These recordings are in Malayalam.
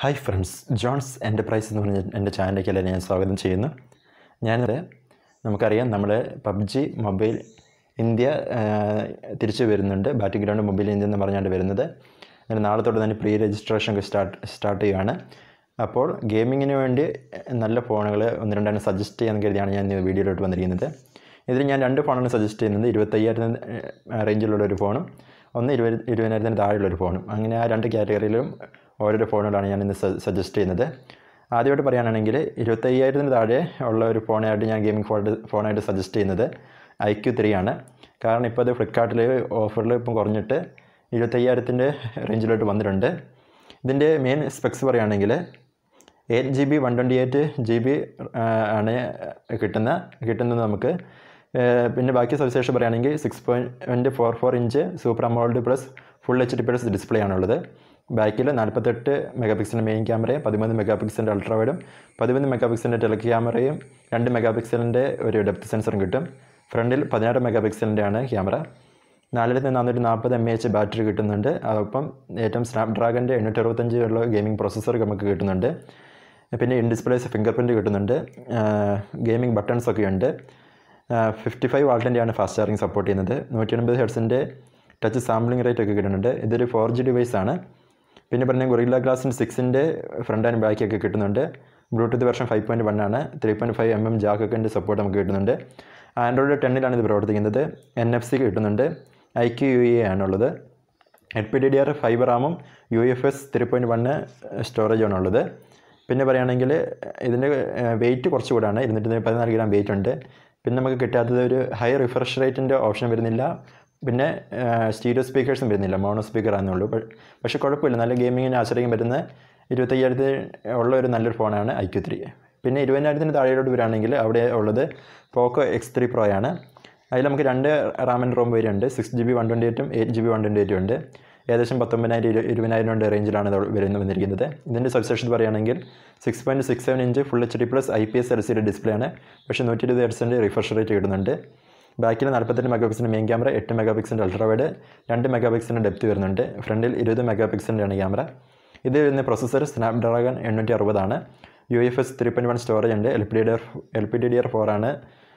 ഹായ് ഫ്രണ്ട്സ് ജോൺസ് എൻ്റർപ്രൈസ് എന്ന് പറഞ്ഞ എൻ്റെ ചാനലിലേക്ക് എല്ലാവരും ഞാൻ സ്വാഗതം ചെയ്യുന്നു ഞാനിത് നമുക്കറിയാം നമ്മൾ പബ്ജി മൊബൈൽ ഇന്ത്യ ആ, തിരിച്ചു വരുന്നുണ്ട് ബാറ്റ് ഗ്രൗണ്ട് മൊബൈൽ ഇന്ത്യ എന്ന് പറഞ്ഞാണ് വരുന്നത് അങ്ങനെ നാളെ തൊട്ട് തന്നെ പ്രീ രജിസ്ട്രേഷൻ ഒക്കെ സ്റ്റാർട്ട് സ്റ്റാർട്ട് ചെയ്യുകയാണ് അപ്പോൾ ഗെയിമിങ്ങിന് വേണ്ടി നല്ല ഫോണുകൾ ഒന്ന് രണ്ടെണ്ണം സജസ്റ്റ് ചെയ്യാൻ കരുതിയാണ് ഞാൻ ഈ വീഡിയോയിലോട്ട് വന്നിരിക്കുന്നത് ഇതിൽ ഞാൻ രണ്ട് ഫോണാണ് സജസ്റ്റ് ചെയ്യുന്നത് ഇരുപത്തയ്യായിരത്തിന് റേഞ്ചിലുള്ള ഒരു ഫോണും ഒന്ന് ഇരുപത് ഇരുപതിനായിരത്തിന് താഴെയുള്ള ഒരു ഫോണും അങ്ങനെ ആ രണ്ട് കാറ്റഗറിയിലും ഓരോരോ ഫോണുകളാണ് ഞാൻ ഇന്ന് സജസ്റ്റ് ചെയ്യുന്നത് ആദ്യമായിട്ട് പറയുകയാണെങ്കിൽ ഇരുപത്തയ്യായിരത്തിന് താഴെ ഉള്ള ഒരു ഫോണായിട്ട് ഞാൻ ഗെയിമിംഗ് ഫോൺ ഫോണായിട്ട് സജസ്റ്റ് ചെയ്യുന്നത് ഐ ക്യു ത്രീ ആണ് കാരണം ഇപ്പോൾ അത് ഫ്ലിപ്കാർട്ടിൽ ഓഫറിൽ ഇപ്പം കുറഞ്ഞിട്ട് ഇരുപത്തയ്യായിരത്തിൻ്റെ റേഞ്ചിലോട്ട് വന്നിട്ടുണ്ട് ഇതിൻ്റെ മെയിൻ സ്പെക്സ് പറയുകയാണെങ്കിൽ eight G B one twenty eight G B ആണ് കിട്ടുന്ന കിട്ടുന്നത് നമുക്ക് ഏഹ് പിന്നെ ബാക്കി സവിശേഷം പറയുകയാണെങ്കിൽ six point four four inch super AMOLED plus full H D plus display ആണുള്ളത് ബാക്കിൽ നാൽപ്പത്തെട്ട് മെഗാ പിക്സലിൻ്റെ മെയിൻ ക്യാമറയും പതിമൂന്ന് മെഗാ പിക്സലിൻ്റെ അൾട്രാ വൈഡും പതിമൂന്ന് മെഗാ പിക്സലിൻ്റെ ടെലി ക്യാമറയും രണ്ട് മെഗാ പിക്സലിൻ്റെ ഒരു ഡെപ്ത് സെൻസറും കിട്ടും ഫ്രണ്ടിൽ പതിനാറ് മെഗാ പിക്സലിൻ്റെ ആണ് ക്യാമറ നാലായിരത്തി നാനൂറ്റി നാൽപ്പത് എം എച്ച് ബാറ്ററി കിട്ടുന്നുണ്ട് അതോടൊപ്പം ഏറ്റവും സ്നാപ്ഡ്രാഗൻ്റെ എണ്ണൂറ്റി അറുപത്തഞ്ച് ഉള്ള ഗെയിമിംഗ് പ്രോസസ്സർ നമുക്ക് കിട്ടുന്നുണ്ട് പിന്നെ ഇൻ ഡിസ്പ്ലേസ് ഫിംഗർ പ്രിൻറ്റ് കിട്ടുന്നുണ്ട് ഗെയിമിംഗ് ബട്ടൺസ് ഒക്കെ ഉണ്ട് ഫിഫ്റ്റി ഫൈവ് വാൾട്ടിൻ്റെയാണ് ഫാസ്റ്റ് ചാർജിങ് സപ്പോർട്ട് ചെയ്യുന്നത് നൂറ്റി എൺപത് ഹെഡ്സിൻ്റെ ടച്ച് സാമ്പിളിംഗ് റേറ്റ് ഒക്കെ കിട്ടുന്നുണ്ട് ഇതൊരു ഫോർ ജി ഡിവൈസ് ആണ് പിന്നെ പറഞ്ഞാൽ ഗൊറില്ല ഗ്ലാസിൻ്റെ സിക്സിൻ്റെ ഫ്രണ്ട് ആൻഡ് ബാക്ക് ഒക്കെ കിട്ടുന്നുണ്ട് Bluetooth version five point one ആണ് three point five M M ജാക്കൊക്കെ സപ്പോർട്ട് നമുക്ക് കിട്ടുന്നുണ്ട് ആൻഡ്രോയിഡ് ടെന്നിലാണ് ഇത് പ്രവർത്തിക്കുന്നത് എൻ എഫ് സി കിട്ടുന്നുണ്ട് ഐ ക്യു യു എ ആണുള്ളത് എട്ട് P D D R fiber റാമും U F S three point one സ്റ്റോറേജാണ് ഉള്ളത് പിന്നെ പറയുകയാണെങ്കിൽ ഇതിൻ്റെ വെയിറ്റ് കുറച്ച് കൂടാണ് ഇരുന്നൂറ്റി പതിനാല് ഗ്രാം വെയിറ്റ് ഉണ്ട് പിന്നെ നമുക്ക് കിട്ടാത്തത് ഒരു ഹൈ റിഫ്രഷ് റേറ്റിൻ്റെ ഓപ്ഷൻ വരുന്നില്ല പിന്നെ സ്റ്റീരിയോ സ്പീക്കേഴ്സും വരുന്നില്ല മോണോ സ്പീക്കർ ആണെന്നുള്ളൂ പക്ഷേ കുഴപ്പമില്ല നല്ല ഗെയിമിങ്ങിന് ആശ്രയിക്കാൻ പറ്റുന്ന ഇരുപത്തയ്യായിരത്തി ഉള്ള ഒരു നല്ലൊരു ഫോണാണ് ഐ ക്യു ത്രീ പിന്നെ ഇരുപതിനായിരത്തിന് താഴെയോട്ട് വരികയാണെങ്കിൽ അവിടെ ഉള്ളത് പോക്കോ എക്സ് ത്രീ പ്രോ ആണ് അതിൽ നമുക്ക് രണ്ട് റാം ആൻഡ് റോം വരുന്നുണ്ട് six G B one twenty എയ്റ്റും eight G B one twenty എയ്റ്റും ഉണ്ട് ഏകദേശം പത്തൊമ്പതിനായിരം ഇരു ഇരുപതിനായിരം റേഞ്ചിലാണ് ഇത് വരുന്നു വന്നിരിക്കുന്നത് ഇതിൻ്റെ സബ്സെഷൻ പറയുകയാണെങ്കിൽ six point six seven inch full H D plus I P S L C D display ആണ് പക്ഷേ നൂറ്റി ഇരുപത് ഹെഡ്സിൻ്റെ റിഫ്രഷ് റേറ്റ് കിട്ടുന്നുണ്ട് ബാക്കിൽ നാൽപ്പത്തെട്ട് മെഗാ പിക്സലിൻ്റെ മെയിൻ ക്യാമറ എട്ട് മെഗാ പിക്സലിൻ്റെ അൾട്രാ വൈഡ് രണ്ട് മെഗാ പിക്സലിൻ്റെ ഡെപ്ത് വരുന്നുണ്ട് ഫ്രണ്ടിൽ ഇരുപത് മെഗാ പിക്സലിൻ്റെ ആണ് ക്യാമറ ഇത് വരുന്ന പ്രൊസസ്സർ സ്നാപ്ഡ്രാഗൺ എണ്ണൂറ്റി അറുപതാണ് U F S three point one storage ഉണ്ട് L P D D R P D D D R ആണ്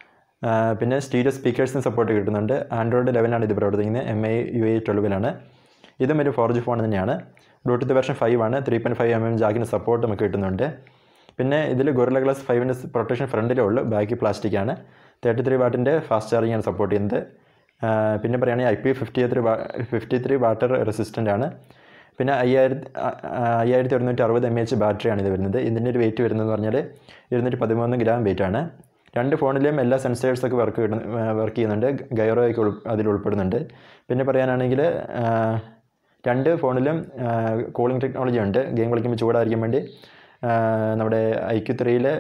ആ, പിന്നെ സ്റ്റീരിയോ സ്പീക്കേഴ്സിന് സപ്പോർട്ട് കിട്ടുന്നുണ്ട് ആൻഡ്രോയിഡ് ലെവലാണ് ഇത് പ്രവർത്തിക്കുന്നത് എം ഐ യു എ ട്വൽവിലാണ് ഇതും ഒരു ഫോർ ജി ഫോൺ തന്നെയാണ് ബ്ലൂടൂത്ത് വെർഷൻ ഫൈവ് ആണ് three point five M M ജാക്കിന് സപ്പോർട്ട് നമുക്ക് കിട്ടുന്നുണ്ട് പിന്നെ ഇതിൽ ഗൊറില്ല ഗ്ലാസ് ഫൈവിൻ്റെ പ്രൊട്ടക്ഷൻ ഫ്രണ്ടിലേ ഉള്ളൂ ബാക്കി പ്ലാസ്റ്റിക് ആണ് തേർട്ടി ത്രീ വാട്ടിൻ്റെ ഫാസ്റ്റ് ചാർജിങ് ആണ് സപ്പോർട്ട് ചെയ്യുന്നത് ആ, പിന്നെ പറയുകയാണെങ്കിൽ I P fifty three fifty three water resistant ആണ് പിന്നെ അയ്യായിരത്തി അയ്യായിരത്തി ഒരുന്നൂറ്റി അറുപത് എം എച്ച് ബാറ്ററിയാണ് ഇത് വരുന്നത് ഇതിൻ്റെ ഒരു വെയിറ്റ് വരുന്നതെന്ന് പറഞ്ഞാൽ ഇരുന്നൂറ്റി പതിമൂന്ന് ഗ്രാം വെയിറ്റ് ആണ് രണ്ട് ഫോണിലെയും എല്ലാ സെൻസേഴ്സൊക്കെ വർക്ക് വർക്ക് ചെയ്യുന്നുണ്ട് ഗൈറോയൊക്കെ ഉൾ അതിൽ ഉൾപ്പെടുന്നുണ്ട് പിന്നെ പറയാനാണെങ്കിൽ ആ, രണ്ട് ഫോണിലും കൂളിംഗ് ടെക്നോളജി ഉണ്ട് ഗെയിം കളിക്കുമ്പോൾ ചൂടായിരിക്കാൻ വേണ്ടി ആ, നമ്മുടെ ഐ ക്യു ത്രീയിൽ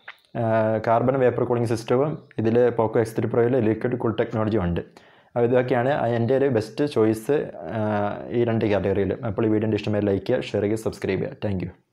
കാർബൺ വേപ്പർ കൂളിംഗ് സിസ്റ്റവും ഇതിൽ പോക്കോ എക്സ് ത്രീ പ്രോയിൽ ലിക്വിഡ് കൂൾ ടെക്നോളജിയും ഉണ്ട് അപ്പോൾ ഇതൊക്കെയാണ് എൻ്റെ ഒരു ബെസ്റ്റ് ചോയ്സ് ഈ രണ്ട് കാറ്റഗറിയിൽ അപ്പോൾ ഈ വീഡിയോൻ്റെ ഇഷ്ടമായി ലൈക്ക് ചെയ്യുക ഷെയർ ചെയ്യുക സബ്സ്ക്രൈബ് ചെയ്യുക താങ്ക്